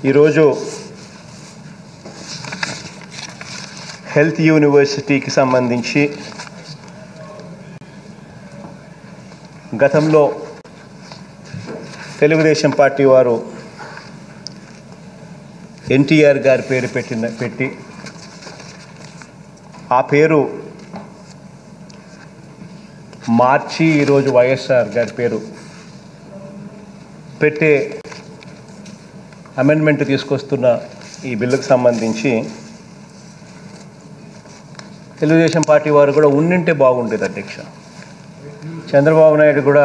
ఈరోజు హెల్త్ యూనివర్సిటీకి సంబంధించి గతంలో తెలుగుదేశం పార్టీ వారు ఎన్టీఆర్ గారి పేరు పెట్టిన పెట్టి ఆ పేరు మార్చి ఈరోజు వైఎస్ఆర్ గారి పేరు పెట్టే అమెండ్మెంట్ తీసుకొస్తున్న ఈ బిల్లుకు సంబంధించి తెలుగుదేశం పార్టీ వారు కూడా ఉండింటే బాగుండేది అధ్యక్ష చంద్రబాబు నాయుడు కూడా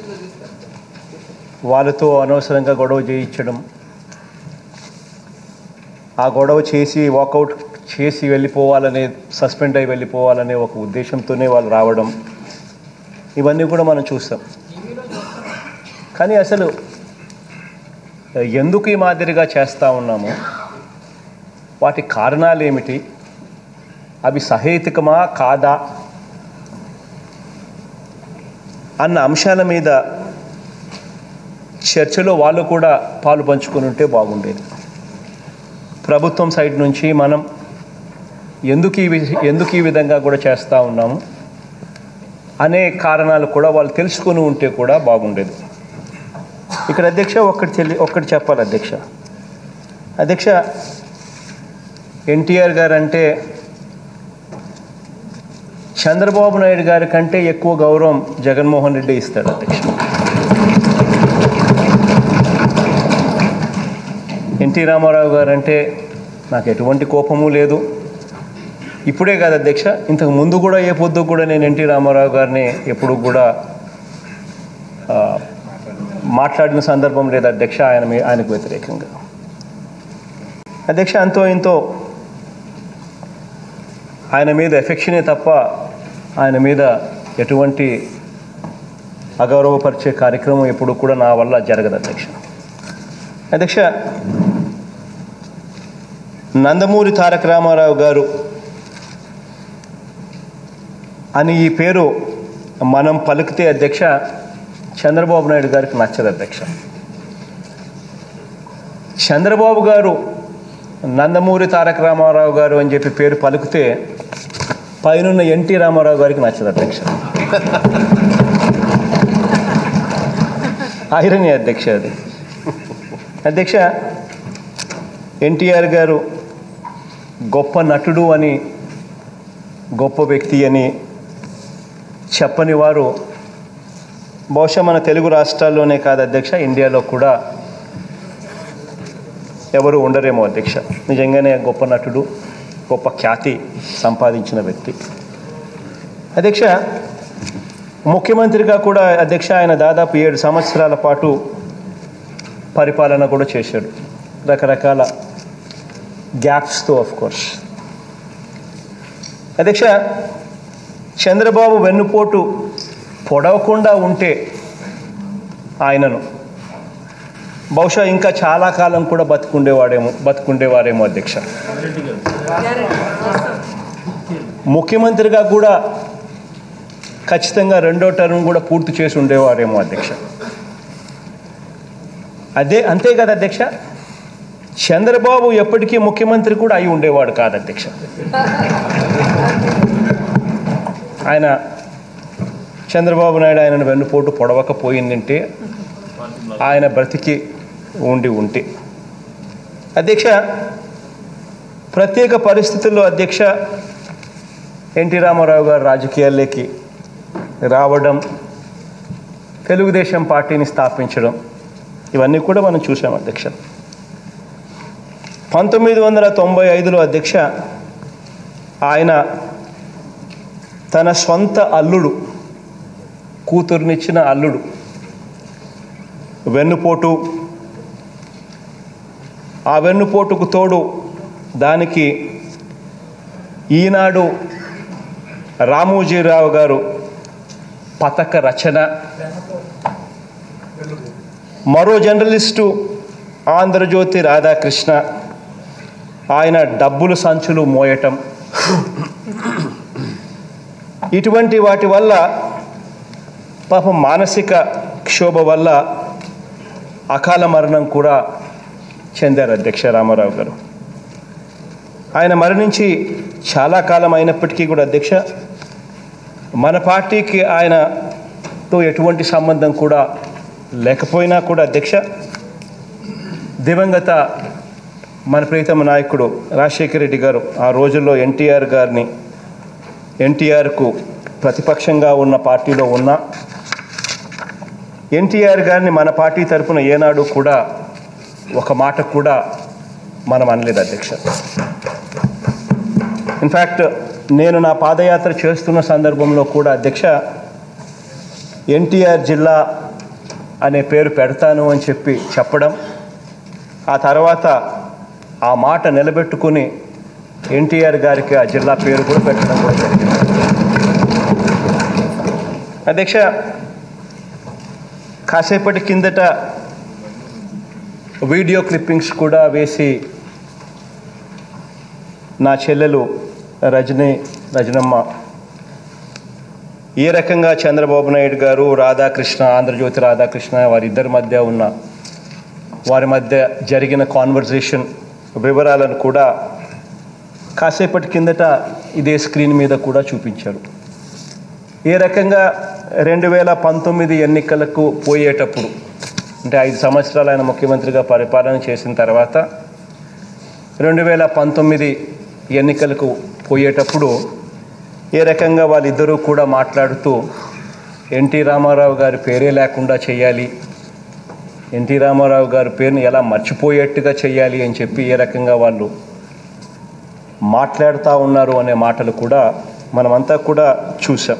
వాళ్ళతో అనవసరంగా గొడవ చేయించడం ఆ గొడవ చేసి వాకౌట్ చేసి వెళ్ళిపోవాలనే సస్పెండ్ అయి వెళ్ళిపోవాలనే ఒక ఉద్దేశంతోనే వాళ్ళు రావడం ఇవన్నీ కూడా మనం చూస్తాం కానీ అసలు ఎందుకు ఈ మాదిరిగా చేస్తూ ఉన్నాము వాటి కారణాలు ఏమిటి అవి సహేతుకమా కాదా అన్న అంశాల మీద చర్చలో వాళ్ళు కూడా పాలు పంచుకొని ఉంటే బాగుండేది ప్రభుత్వం సైడ్ నుంచి మనం ఎందుకు ఈ వి- ఎందుకు ఈ విధంగా కూడా చేస్తూ ఉన్నాము అనే కారణాలు కూడా వాళ్ళు తెలుసుకొని ఉంటే కూడా బాగుండేది ఇక్కడ అధ్యక్ష ఒక్కటి తెలి ఒక్కటి చెప్పాలి అధ్యక్ష అధ్యక్ష ఎన్టీఆర్ గారు అంటే చంద్రబాబు నాయుడు గారి కంటే ఎక్కువ గౌరవం జగన్మోహన్ రెడ్డి ఇస్తాడు అధ్యక్ష ఎన్టీ రామారావు గారు అంటే నాకు ఎటువంటి కోపము లేదు ఇప్పుడే కాదు అధ్యక్ష ఇంతకు ముందు కూడా ఏ పొద్దు కూడా నేను ఎన్టీ రామారావు గారిని ఎప్పుడు కూడా ఆ, మాట్లాడిన సందర్భం లేదు అధ్యక్ష ఆయన మీ ఆయనకు వ్యతిరేకంగా అధ్యక్ష అంతో ఇంతో ఆయన మీద ఎఫెక్షనే తప్ప ఆయన మీద ఎటువంటి అగౌరవపరిచే కార్యక్రమం ఎప్పుడు కూడా నా వల్ల జరగదు అధ్యక్ష అధ్యక్ష నందమూరి తారక రామారావు గారు అని ఈ పేరు మనం పలికితే అధ్యక్ష చంద్రబాబు నాయుడు గారికి నచ్చదు అధ్యక్ష చంద్రబాబు గారు నందమూరి తారక రామారావు గారు అని చెప్పి పేరు పలికితే పైనున్న ఎన్టీ రామారావు గారికి నచ్చదు అధ్యక్ష ఐరనీ అధ్యక్ష అది అధ్యక్ష ఎన్టీఆర్ గారు గొప్ప నటుడు అని గొప్ప వ్యక్తి అని చెప్పని వారు బహుశా మన తెలుగు రాష్ట్రాల్లోనే కాదు అధ్యక్ష ఇండియాలో కూడా ఎవరు ఉండరేమో అధ్యక్ష నిజంగానే గొప్ప నటుడు గొప్ప ఖ్యాతి సంపాదించిన వ్యక్తి అధ్యక్ష ముఖ్యమంత్రిగా కూడా అధ్యక్ష ఆయన దాదాపు ఏడు సంవత్సరాల పాటు పరిపాలన కూడా చేశాడు రకరకాల గ్యాప్స్తో ఆఫ్ కోర్స్ అధ్యక్ష చంద్రబాబు వెన్నుపోటు పొడవకుండా ఉంటే ఆయనను బహుశా ఇంకా చాలా కాలం కూడా బతుకుండేవాడేమో బతుకుండేవారేమో అధ్యక్ష ముఖ్యమంత్రిగా కూడా ఖచ్చితంగా రెండో టర్మ్ కూడా పూర్తి చేసి ఉండేవారేమో అధ్యక్ష అదే అంతే కదా అధ్యక్ష చంద్రబాబు ఎప్పటికీ ముఖ్యమంత్రి కూడా అయి ఉండేవాడు కాదు అధ్యక్ష ఆయన చంద్రబాబు నాయుడు ఆయనను వెన్నుపోటు పొడవకపోయిందంటే ఆయన బ్రతికి ఉండి ఉంటే అధ్యక్ష ప్రత్యేక పరిస్థితుల్లో అధ్యక్ష ఎన్టీ రామారావు గారు రాజకీయాల్లోకి రావడం తెలుగుదేశం పార్టీని స్థాపించడం ఇవన్నీ కూడా మనం చూసాం అధ్యక్ష పంతొమ్మిది వందల తొంభై ఐదులో అధ్యక్ష ఆయన తన సొంత అల్లుడు కూతుర్నిచ్చిన అల్లుడు వెన్నుపోటు ఆ వెన్నుపోటుకు తోడు దానికి ఈనాడు రామోజీరావు గారు పథక రచన మరో జర్నలిస్టు ఆంధ్రజ్యోతి రాధాకృష్ణ ఆయన డబ్బులు సంచులు మోయటం ఇటువంటి వాటి వల్ల పాపం మానసిక క్షోభ వల్ల అకాల మరణం కూడా చెందారు అధ్యక్ష రామారావు గారు ఆయన మరణించి చాలా కాలం అయినప్పటికీ కూడా అధ్యక్ష మన పార్టీకి ఆయనతో ఎటువంటి సంబంధం కూడా లేకపోయినా కూడా అధ్యక్ష దివంగత మన ప్రీతమ నాయకుడు రాజశేఖర రెడ్డి గారు ఆ రోజుల్లో ఎన్టీఆర్ గారిని ఎన్టీఆర్కు ప్రతిపక్షంగా ఉన్న పార్టీలో ఉన్న ఎన్టీఆర్ గారిని మన పార్టీ తరఫున ఏనాడు కూడా ఒక మాట కూడా మనం అనలేదు అధ్యక్ష ఇన్ఫ్యాక్ట్ నేను నా పాదయాత్ర చేస్తున్న సందర్భంలో కూడా అధ్యక్ష ఎన్టీఆర్ జిల్లా అనే పేరు పెడతాను అని చెప్పి చెప్పడం ఆ తర్వాత ఆ మాట నిలబెట్టుకుని ఎన్టీఆర్ గారికి ఆ జిల్లా పేరు కూడా పెట్టడం కూడా జరిగింది అధ్యక్ష కాసేపటి కిందట వీడియో క్లిప్పింగ్స్ కూడా వేసి నా చెల్లెలు రజని రజనమ్మ ఏ రకంగా చంద్రబాబు నాయుడు గారు రాధాకృష్ణ ఆంధ్రజ్యోతి రాధాకృష్ణ వారిద్దరి మధ్య ఉన్న వారి మధ్య జరిగిన కాన్వర్జేషన్ వివరాలను కూడా కాసేపటి కిందట ఇదే స్క్రీన్ మీద కూడా చూపించారు ఏ రకంగా రెండు వేల పంతొమ్మిది ఎన్నికలకు పోయేటప్పుడు అంటే ఐదు సంవత్సరాలు ఆయన ముఖ్యమంత్రిగా పరిపాలన చేసిన తర్వాత రెండు వేల పంతొమ్మిది ఎన్నికలకు పోయేటప్పుడు ఏ రకంగా వాళ్ళిద్దరూ కూడా మాట్లాడుతూ ఎన్టీ రామారావు గారి పేరే లేకుండా చేయాలి ఎన్టీ రామారావు గారి పేరుని ఎలా మర్చిపోయేట్టుగా చేయాలి అని చెప్పి ఏ రకంగా వాళ్ళు మాట్లాడుతూ ఉన్నారు అనే మాటలు కూడా మనమంతా కూడా చూసాం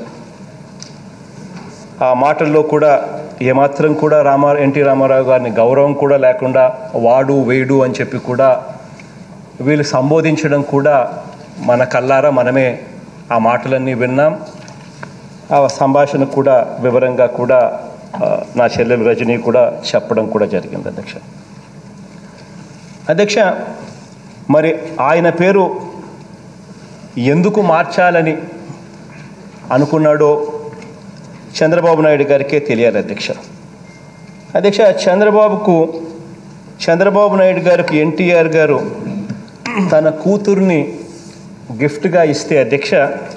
ఆ మాటల్లో కూడా ఏమాత్రం కూడా రామా ఎన్టీ రామారావు గారిని గౌరవం కూడా లేకుండా వాడు వేడు అని చెప్పి కూడా వీళ్ళు సంబోధించడం కూడా మన కల్లారా మనమే ఆ మాటలన్నీ విన్నాం ఆ సంభాషణ కూడా వివరంగా కూడా ఆ, నా చెల్లెలు రజని కూడా చెప్పడం కూడా జరిగింది అధ్యక్ష అధ్యక్ష మరి ఆయన పేరు ఎందుకు మార్చాలని అనుకున్నాడో చంద్రబాబు నాయుడు గారికే తెలియాలి అధ్యక్ష అధ్యక్ష చంద్రబాబుకు చంద్రబాబు నాయుడు గారికి ఎన్టీఆర్ గారు తన కూతుర్ని గిఫ్ట్గా ఇస్తే అధ్యక్ష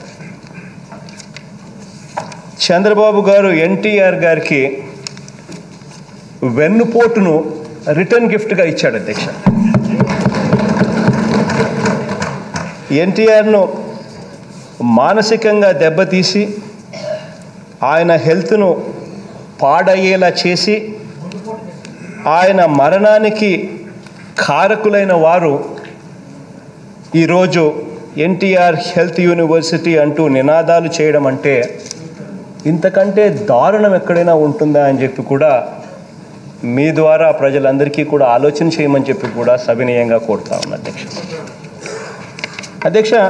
చంద్రబాబు గారు ఎన్టీఆర్ గారికి వెన్నుపోటును రిటర్న్ గిఫ్ట్గా ఇచ్చాడు అధ్యక్ష ఎన్టీఆర్ను మానసికంగా దెబ్బతీసి ఆయన హెల్త్ను పాడయ్యేలా చేసి ఆయన మరణానికి కారకులైన వారు ఈరోజు ఎన్టీఆర్ హెల్త్ యూనివర్సిటీ అంటూ నినాదాలు చేయడం అంటే ఇంతకంటే దారుణం ఎక్కడైనా ఉంటుందా అని చెప్పి కూడా మీ ద్వారా ప్రజలందరికీ కూడా ఆలోచన చేయమని చెప్పి కూడా సవినయంగా కోరుతా ఉన్నా అధ్యక్ష అధ్యక్ష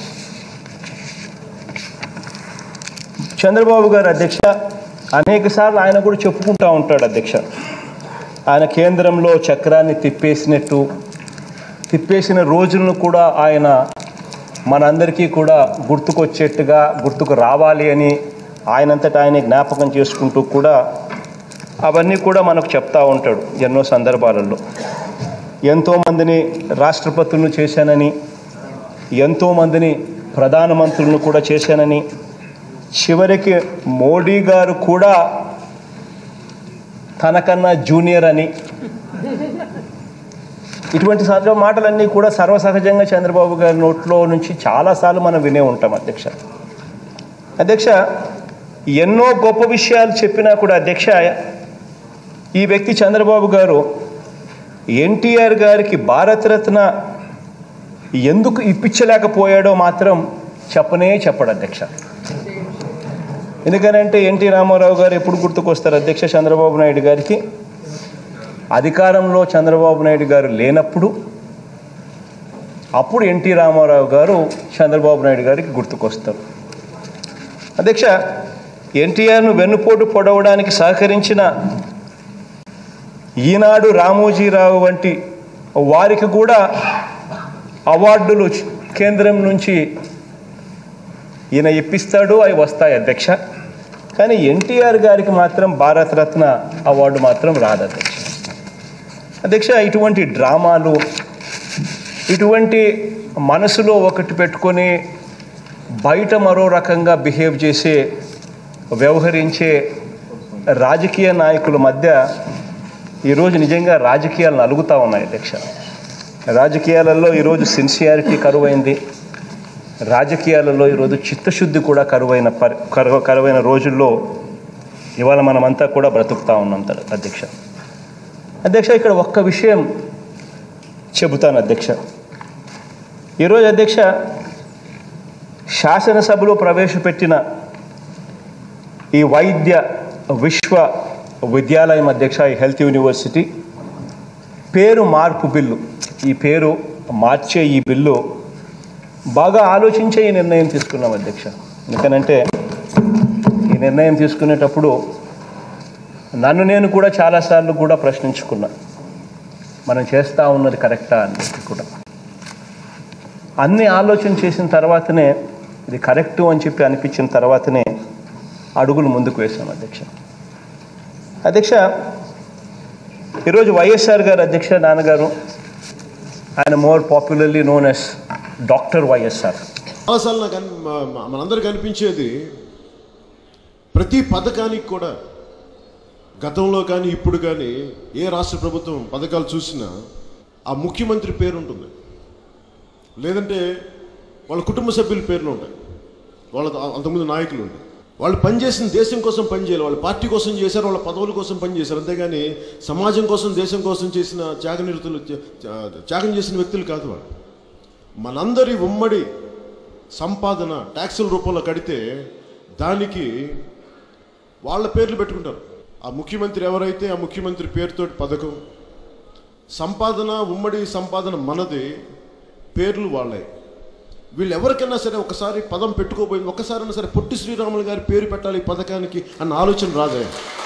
చంద్రబాబు గారు అధ్యక్ష అనేక సార్లు ఆయన కూడా చెప్పుకుంటూ ఉంటాడు అధ్యక్ష ఆయన కేంద్రంలో చక్రాన్ని తిప్పేసినట్టు తిప్పేసిన రోజులను కూడా ఆయన మనందరికీ కూడా గుర్తుకొచ్చేట్టుగా గుర్తుకు రావాలి అని ఆయనంతటా ఆయన జ్ఞాపకం చేసుకుంటూ కూడా అవన్నీ కూడా మనకు చెప్తా ఉంటాడు ఎన్నో సందర్భాలలో ఎంతోమందిని రాష్ట్రపతులను చేశానని ఎంతోమందిని ప్రధానమంత్రులను కూడా చేశానని చివరికి మోడీ గారు కూడా తనకన్నా జూనియర్ అని ఇటువంటి సహజ మాటలన్నీ కూడా సర్వసహజంగా చంద్రబాబు గారి నోట్లో నుంచి చాలాసార్లు మనం వినే ఉంటాం అధ్యక్ష అధ్యక్ష ఎన్నో గొప్ప విషయాలు చెప్పినా కూడా అధ్యక్ష ఈ వ్యక్తి చంద్రబాబు గారు ఎన్టీఆర్ గారికి భారతరత్న ఎందుకు ఇప్పించలేకపోయాడో మాత్రం చెప్పనే చెప్పడు అధ్యక్ష ఎందుకనంటే ఎన్టీ రామారావు గారు ఎప్పుడు గుర్తుకొస్తారు అధ్యక్ష చంద్రబాబు నాయుడు గారికి అధికారంలో చంద్రబాబు నాయుడు గారు లేనప్పుడు అప్పుడు ఎన్టీ రామారావు గారు చంద్రబాబు నాయుడు గారికి గుర్తుకొస్తారు అధ్యక్ష ఎన్టీఆర్ను వెన్నుపోటు పొడవడానికి సహకరించిన ఈనాడు రామోజీరావు వంటి వారికి కూడా అవార్డులు కేంద్రం నుంచి ఈయన ఇప్పిస్తాడు అవి వస్తాయి అధ్యక్ష కానీ ఎన్టీఆర్ గారికి మాత్రం భారతరత్న అవార్డు మాత్రం రాదు అధ్యక్ష అధ్యక్ష ఇటువంటి డ్రామాలు ఇటువంటి మనసులో ఒకటి పెట్టుకొని బయట మరో రకంగా బిహేవ్ చేసే వ్యవహరించే రాజకీయ నాయకుల మధ్య ఈరోజు నిజంగా రాజకీయాలు నలుగుతూ ఉన్నాయి అధ్యక్ష రాజకీయాలలో ఈరోజు సిన్సియారిటీ కరువైంది రాజకీయాలలో ఈరోజు చిత్తశుద్ధి కూడా కరువైన పరి కరువ కరువైన రోజుల్లో ఇవాళ మనమంతా కూడా బ్రతుకుతా ఉన్నాం త- అధ్యక్ష అధ్యక్ష ఇక్కడ ఒక్క విషయం చెబుతాను అధ్యక్ష ఈరోజు అధ్యక్ష శాసనసభలో ప్రవేశపెట్టిన ఈ వైద్య విశ్వ విద్యాలయం అధ్యక్ష ఈ హెల్త్ యూనివర్సిటీ పేరు మార్పు బిల్లు ఈ పేరు మార్చే ఈ బిల్లు బాగా ఆలోచించే ఈ నిర్ణయం తీసుకున్నాం అధ్యక్ష ఎందుకనంటే ఈ నిర్ణయం తీసుకునేటప్పుడు నన్ను నేను కూడా చాలాసార్లు కూడా ప్రశ్నించుకున్నా మనం చేస్తూ ఉన్నది కరెక్టా అని చెప్పి కూడా అన్ని ఆలోచన చేసిన తర్వాతనే ఇది కరెక్టు అని చెప్పి అనిపించిన తర్వాతనే అడుగులు ముందుకు వేశాం అధ్యక్ష అధ్యక్ష ఈరోజు వైఎస్ఆర్ గారు అధ్యక్ష నాన్నగారు ఆయన more popularly known as doctor YSR చాలాసార్లు నాకు అన్- మ- మ- మనందరికి అనిపించేది ప్రతి పథకానికి కూడా గతంలో కానీ ఇప్పుడు కానీ ఏ రాష్ట్ర ప్రభుత్వం పథకాలు చూసినా ఆ ముఖ్యమంత్రి పేరు ఉంటుంది లేదంటే వాళ్ళ కుటుంబ సభ్యుల పేర్లు ఉంటాయి వాళ్ళ అంతకుముందు నాయకులు ఉంటాయి వాళ్ళు పనిచేసిన దేశం కోసం పనిచేయాలి వాళ్ళ పార్టీ కోసం చేశారు వాళ్ళ పదవుల కోసం పనిచేశారు అంతేగాని సమాజం కోసం దేశం కోసం చేసిన త్యాగనిరతులు త్యాగం చేసిన వ్యక్తులు కాదు వాళ్ళు మనందరి ఉమ్మడి సంపాదన ట్యాక్సుల రూపంలో కడితే దానికి వాళ్ళ పేర్లు పెట్టుకుంటారు ఆ ముఖ్యమంత్రి ఎవరైతే ఆ ముఖ్యమంత్రి పేరుతోటి పథకం సంపాదన ఉమ్మడి సంపాదన మనది పేర్లు వాళ్ళే వీళ్ళు ఎవరికైనా సరే ఒకసారి పదం పెట్టుకోబోయింది ఒకసారైనా సరే పొట్టి శ్రీరాములు గారి పేరు పెట్టాలి ఈ పథకానికి అన్న ఆలోచన రాదే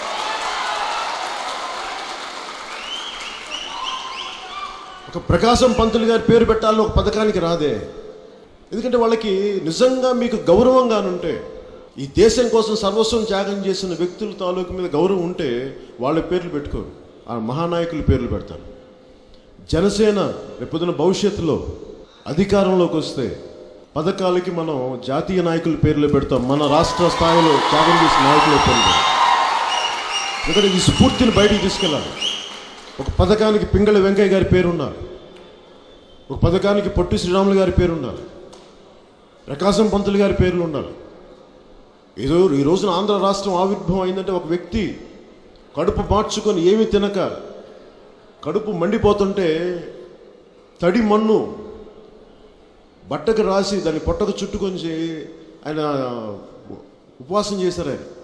ఒక ప్రకాశం పంతులు గారి పేరు పెట్టాలని ఒక పథకానికి రాదే ఎందుకంటే వాళ్ళకి నిజంగా మీకు గౌరవంగానుంటే ఈ దేశం కోసం సర్వస్వం త్యాగం చేసిన వ్యక్తుల తాలూకు మీద గౌరవం ఉంటే వాళ్ళ పేర్లు పెట్టుకోరు ఆ మహానాయకుల పేర్లు పెడతారు జనసేన రేపొద్దున భవిష్యత్తులో అధికారంలోకి వస్తే పథకాలకి మనం జాతీయ నాయకుల పేర్లు పెడతాం మన రాష్ట్ర స్థాయిలో త్యాగం చేసిన నాయకుల పేర్లు పెడతాం ఎందుకంటే ఈ స్ఫూర్తిని బయటికి తీసుకెళ్ళాలి ఒక పథకానికి పింగళ వెంకయ్య గారి పేరు ఉండాలి ఒక పథకానికి పొట్టి శ్రీరాములు గారి పేరు ఉండాలి ప్రకాశం పంతులు గారి పేర్లు ఉండాలి ఏదో ఈ రోజున ఆంధ్ర రాష్ట్రం ఆవిర్భావం అయిందంటే ఒక వ్యక్తి కడుపు మార్చుకొని ఏమీ తినక కడుపు మండిపోతుంటే తడి మన్ను బట్టకు రాసి దాన్ని పొట్టకు చుట్టుకొని చే- ఆయన ఉపవాసం చేశారు ఆయన